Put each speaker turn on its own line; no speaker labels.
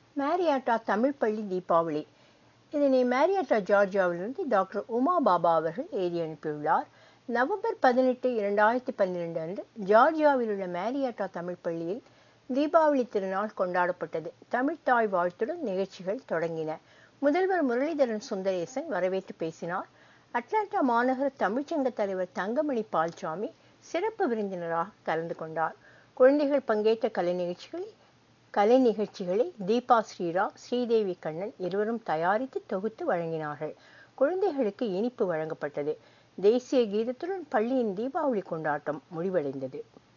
மேரியாட்டா தமிழ் பள்ளி தீபாவளி இதனை மேரியாட்டா ஜார்ஜியாவிலிருந்து டாக்டர் உமா பாபா அவர்கள் எழுதி அனுப்பியுள்ளார் நவம்பர் பதினெட்டு இரண்டாயிரத்தி பன்னிரண்டு அன்று ஜார்ஜியாவில் உள்ள மேரியாட்டா தமிழ் பள்ளியில் தீபாவளி திருநாள் கொண்டாடப்பட்டது தமிழ் தாய் வாழ்த்துடன் நிகழ்ச்சிகள் தொடங்கின முதல்வர் முரளிதரன் சுந்தரேசன் வரவேற்று பேசினார் அட்லாண்டா மாநகர தமிழ்ச்சங்க தலைவர் தங்கமணி பால்சாமி சிறப்பு விருந்தினராக கலந்து கொண்டார் குழந்தைகள் பங்கேற்ற கலை நிகழ்ச்சிகளில் கலை நிகழ்ச்சிகளை தீபா ஸ்ரீராம் ஸ்ரீதேவி கண்ணன் இருவரும் தயாரித்து தொகுத்து வழங்கினார்கள் குழந்தைகளுக்கு இனிப்பு வழங்கப்பட்டது தேசிய கீதத்துடன் பள்ளியின் தீபாவளி கொண்டாட்டம் முடிவடைந்தது